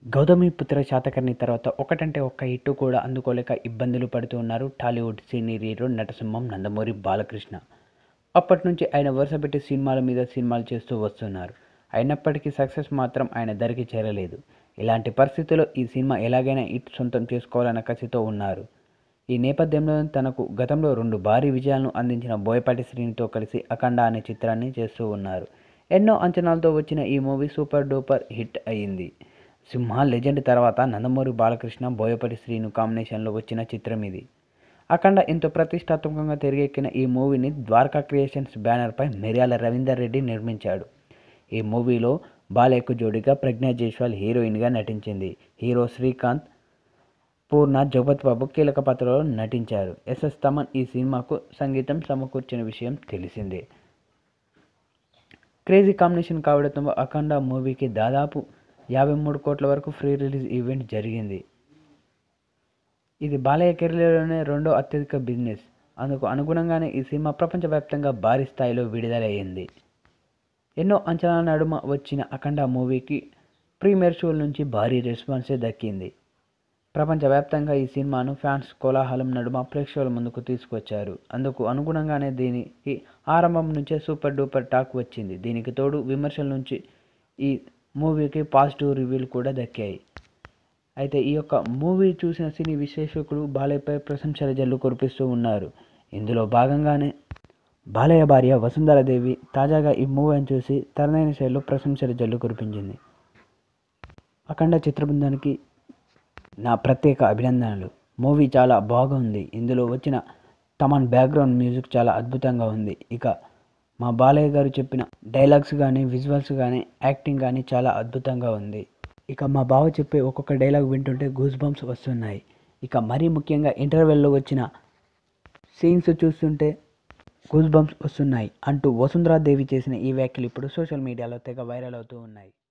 గౌతమిపుత్ర శాతకర్ణి తర్వాత ఒకటంటే ఒక్క హిట్ కూడా అందుకోలేక ఇబ్బందులు పడుతూ ఉన్నారు టాలీవుడ్ సీనియర్ హీరో నటసింహం నందమూరి బాలకృష్ణ అప్పటి నుంచి ఆయన వరుసపెట్టి సినిమాల మీద సినిమాలు చేస్తూ వస్తున్నారు అయినప్పటికీ సక్సెస్ మాత్రం ఆయన దరికి చేరలేదు ఇలాంటి పరిస్థితుల్లో ఈ సినిమా ఎలాగైనా హిట్ సొంతం చేసుకోవాలన్న కసితో ఉన్నారు ఈ నేపథ్యంలో తనకు గతంలో రెండు భారీ విజయాలను అందించిన బోయపాటి శ్రీనితో కలిసి అఖండ అనే చిత్రాన్ని చేస్తూ ఉన్నారు ఎన్నో అంచనాలతో వచ్చిన ఈ మూవీ సూపర్ డూపర్ హిట్ అయ్యింది సింహ లెజెండ్ తర్వాత నందమూరి బాలకృష్ణ బోయపాటి శ్రీను కాంబినేషన్లో వచ్చిన చిత్రం ఇది అఖండ ఎంతో ప్రతిష్టాత్మకంగా తెరకెక్కిన ఈ మూవీని ద్వారకా క్రియేషన్స్ బ్యానర్పై మిర్యాల రవీందర్ రెడ్డి నిర్మించాడు ఈ మూవీలో బాలయ్యకు జోడిగా ప్రజ్ఞా జైస్వాల్ హీరోయిన్గా నటించింది హీరో శ్రీకాంత్ పూర్ణ జగపత్ బాబు కీలక పాత్రలో నటించారు ఎస్ఎస్ తమన్ ఈ సినిమాకు సంగీతం సమకూర్చిన విషయం తెలిసిందే క్రేజీ కాంబినేషన్ కావడంతో అఖండ మూవీకి దాదాపు యాభై మూడు కోట్ల వరకు ఫ్రీ రిలీజ్ ఈవెంట్ జరిగింది ఇది బాలయ్య కెరీర్లోనే రెండో అత్యధిక బిజినెస్ అందుకు అనుగుణంగానే ఈ సినిమా ప్రపంచవ్యాప్తంగా భారీ స్థాయిలో విడుదలయ్యింది ఎన్నో అంచనాల నడుమ వచ్చిన అఖండ మూవీకి ప్రీమియర్ షోల నుంచి భారీ రెస్పాన్సే దక్కింది ప్రపంచవ్యాప్తంగా ఈ సినిమాను ఫ్యాన్స్ కోలాహలం నడుమ ప్రేక్షకుల ముందుకు తీసుకొచ్చారు అందుకు అనుగుణంగానే దీనికి ఆరంభం నుంచే సూపర్ డూపర్ టాక్ వచ్చింది దీనికి తోడు విమర్శల నుంచి ఈ మూవీకి పాజిటివ్ రివ్యూలు కూడా దక్కాయి అయితే ఈ యొక్క మూవీ చూసిన సినీ విశ్లేషకులు బాలయ్యపై ప్రశంసల జల్లు కురిపిస్తూ ఉన్నారు ఇందులో భాగంగానే బాలయ్య భార్య వసుంధరాదేవి తాజాగా ఈ మూవీని చూసి తనదైన శైలిలో ప్రశంసల జల్లు కురిపించింది అఖండ చిత్ర బృందానికి నా ప్రత్యేక అభినందనలు మూవీ చాలా బాగుంది ఇందులో వచ్చిన తమన్ బ్యాక్గ్రౌండ్ మ్యూజిక్ చాలా అద్భుతంగా ఉంది ఇక మా బాలయ్య గారు చెప్పిన డైలాగ్స్ కానీ విజువల్స్ కానీ యాక్టింగ్ కానీ చాలా అద్భుతంగా ఉంది ఇక మా బావ చెప్పే ఒక్కొక్క డైలాగ్ వింటుంటే గూస్ బంప్స్ వస్తున్నాయి ఇక మరీ ముఖ్యంగా ఇంటర్వెల్లో వచ్చిన సీన్స్ చూస్తుంటే గూస్ బంప్స్ వస్తున్నాయి అంటూ వసుంధరాదేవి చేసిన ఈ వ్యాఖ్యలు ఇప్పుడు సోషల్ మీడియాలో తెగ వైరల్ అవుతూ ఉన్నాయి